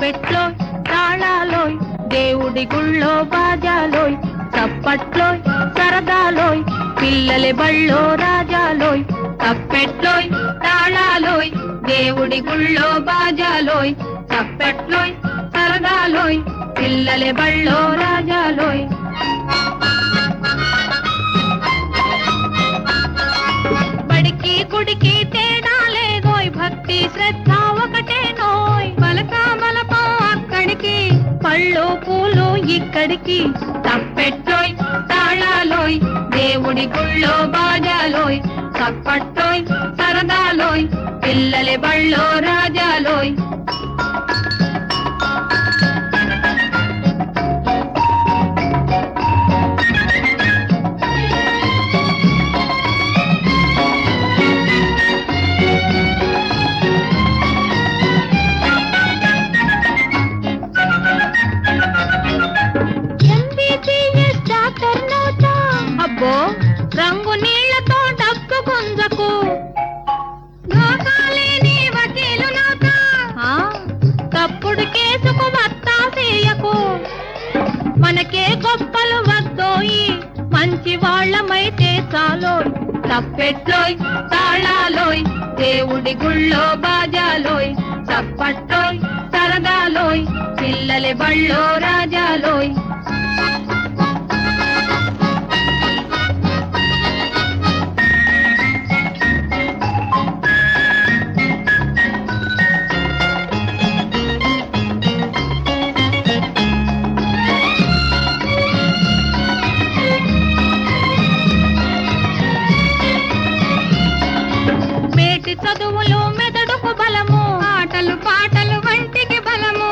తప్పెట్లోయ్ తాళాలోయ్ దేవుడి గుళ్ళో బాజాలోయ్ చప్పట్లోయ్ సరదాలోయ్ పిల్లల బళ్ళో రాజాలోయ్ తప్పెట్లోయ్ తాళాలోయ్ దేవుడి గుళ్ళో బాజాలోయ్ చప్పట్లోయ్ సరదాలోయ్ పిల్లల బళ్ళో రాజాలోయ్ బడికి గుడికి తేడా లేదోయ్ భక్తి శ్రద్ధ ఒకటే నోయ్ బలక బలపో అక్కడికి పళ్ళు పూలు ఇక్కడికి తప్పెట్లోయ్ తాళాలోయ్ దేవుడి గుళ్ళో బాజాలోయ్ చప్పట్లోయ్ సరదాలోయ్ పిల్లల బళ్ళో రాజాలోయ్ ఎంబీబీఎస్ డాక్టర్ నోటా అబ్బో రంగు నీళ్లతో డబ్బు గుంజకు ధోకాలేని వకీలు నోట తప్పుడు కేసుకు వత్తా చేయకు మనకే గొప్పలు వద్దోయి మంచి వాళ్ళమైతే చాలోయ్ తప్పెట్లోయ్ తాళాలోయ్ దేవుడి గుళ్ళో బాజాలోయ్ చప్పట్లోయ్ సరదాలోయ్ పిల్లల బళ్ళో రాజాలోయ్ మేటి చదువులు మెదడుకు బలము ఆటలు పాటలు వంటికి బలము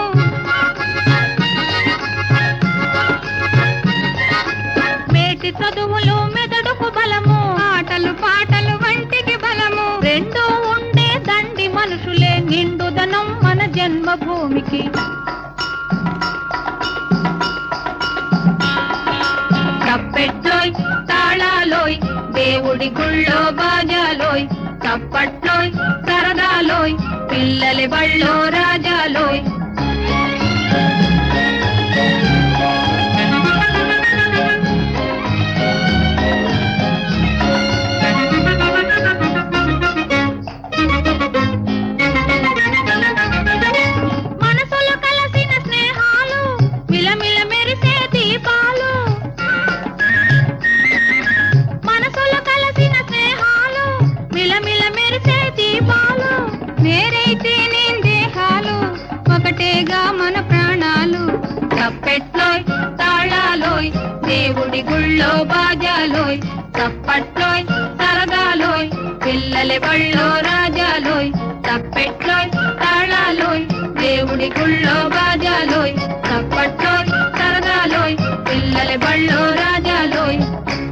మేటి చదువులు మెదడుకు బలము ఆటలు పాటలు వంటికి బలము రెండు ఉండే దండి మనుషులే నిండుదనం మన జన్మభూమికి తప్పెట్లోయ్ తాళాలోయ్ దేవుడి గుళ్ళో బాజాలోయ్ చప్పట్లోయ్ సరదాలోయ్ పిల్లల బళ్ళో రాజాలోయ్ మనసులు కలసిన స్నేహాలు మిలమిల మెరిసే దీపాలు మనసులు కలసిన స్నేహాలు మిలమిల మెరిసే దీపాలు నేరైతే నేను దేహాలు ఒకటేగా మన ప్రాణాలు తప్పెట్లోయ్ తాళాలోయ్ దేవుడి గుళ్ళో బాజాలోయ్ తప్పట్లోయ్ సరదాలోయ్ పిల్లల బళ్ళో రాజాలోయ్ తప్పెట్లోయ్ తాళాలోయ్ దేవుడి గుళ్ళో బాజాలోయ్ తప్పట్లోయ్ సరదాలోయ్ పిల్లల బళ్ళో రాజాలోయ్